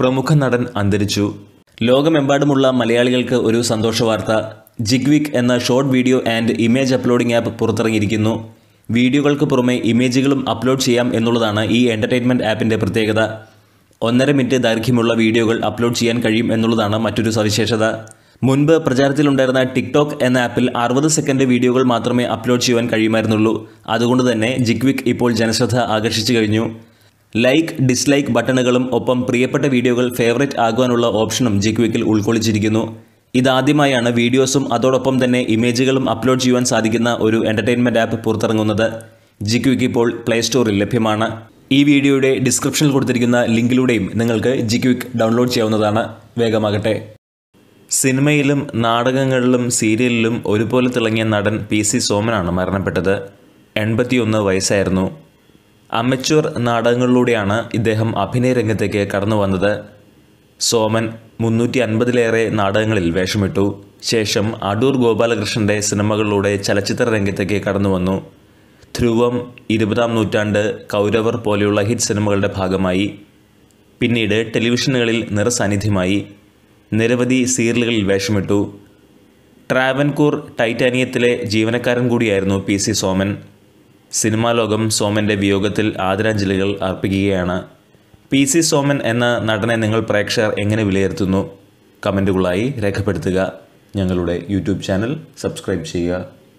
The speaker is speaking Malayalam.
പ്രമുഖ നടൻ അന്തരിച്ചു ലോകമെമ്പാടുമുള്ള മലയാളികൾക്ക് ഒരു സന്തോഷ വാർത്ത ജിഗ്വിക് എന്ന short video and image uploading app പുറത്തിറങ്ങിയിരിക്കുന്നു വീഡിയോകൾക്ക് പുറമെ ഇമേജുകളും അപ്ലോഡ് ചെയ്യാം എന്നുള്ളതാണ് ഈ എൻ്റർടൈൻമെൻറ്റ് ആപ്പിൻ്റെ പ്രത്യേകത ഒന്നര മിനിറ്റ് ദൈർഘ്യമുള്ള വീഡിയോകൾ അപ്ലോഡ് ചെയ്യാൻ കഴിയും എന്നുള്ളതാണ് മറ്റൊരു സവിശേഷത മുൻപ് പ്രചാരത്തിലുണ്ടായിരുന്ന ടിക്ടോക്ക് എന്ന ആപ്പിൽ അറുപത് സെക്കൻഡ് വീഡിയോകൾ മാത്രമേ അപ്ലോഡ് ചെയ്യുവാൻ കഴിയുമായിരുന്നുള്ളൂ അതുകൊണ്ട് തന്നെ ജിഗ്വിക് ഇപ്പോൾ ജനശ്രദ്ധ ആകർഷിച്ചു കഴിഞ്ഞു ലൈക്ക് ഡിസ്ലൈക്ക് ബട്ടണുകളും ഒപ്പം പ്രിയപ്പെട്ട വീഡിയോകൾ ഫേവറേറ്റ് ആകുവാനുള്ള ഓപ്ഷനും ജിക്വിക്കിൽ ഉൾക്കൊള്ളിച്ചിരിക്കുന്നു ഇതാദ്യമായാണ് വീഡിയോസും അതോടൊപ്പം തന്നെ ഇമേജുകളും അപ്ലോഡ് ചെയ്യുവാൻ സാധിക്കുന്ന ഒരു എൻ്റർടൈൻമെൻറ്റ് ആപ്പ് പുറത്തിറങ്ങുന്നത് ജിക്വിക്ക് ഇപ്പോൾ പ്ലേ സ്റ്റോറിൽ ലഭ്യമാണ് ഈ വീഡിയോയുടെ ഡിസ്ക്രിപ്ഷനിൽ കൊടുത്തിരിക്കുന്ന ലിങ്കിലൂടെയും നിങ്ങൾക്ക് ജിക്വിക്ക് ഡൗൺലോഡ് ചെയ്യാവുന്നതാണ് വേഗമാകട്ടെ സിനിമയിലും നാടകങ്ങളിലും സീരിയലിലും ഒരുപോലെ തിളങ്ങിയ നടൻ പി സി സോമനാണ് മരണപ്പെട്ടത് എൺപത്തിയൊന്ന് വയസ്സായിരുന്നു അമച്വർ നാടകങ്ങളിലൂടെയാണ് ഇദ്ദേഹം അഭിനയ രംഗത്തേക്ക് കടന്നു വന്നത് സോമൻ മുന്നൂറ്റി അൻപതിലേറെ നാടകങ്ങളിൽ വേഷമിട്ടു ശേഷം അടൂർ ഗോപാലകൃഷ്ണന്റെ സിനിമകളിലൂടെ ചലച്ചിത്ര രംഗത്തേക്ക് കടന്നു വന്നു ധ്രുവം ഇരുപതാം നൂറ്റാണ്ട് കൗരവർ പോലെയുള്ള ഹിറ്റ് സിനിമകളുടെ ഭാഗമായി പിന്നീട് ടെലിവിഷനുകളിൽ നിറസാന്നിധ്യമായി നിരവധി സീരിയലുകളിൽ വേഷമിട്ടു ട്രാവൻകൂർ ടൈറ്റാനിയത്തിലെ ജീവനക്കാരൻ കൂടിയായിരുന്നു പി സി സോമൻ സിനിമാ ലോകം സോമൻ്റെ വിയോഗത്തിൽ ആദരാഞ്ജലികൾ അർപ്പിക്കുകയാണ് പി സി സോമൻ എന്ന നടനെ നിങ്ങൾ പ്രേക്ഷകർ എങ്ങനെ വിലയിരുത്തുന്നു കമൻറ്റുകളായി രേഖപ്പെടുത്തുക ഞങ്ങളുടെ യൂട്യൂബ് ചാനൽ സബ്സ്ക്രൈബ് ചെയ്യുക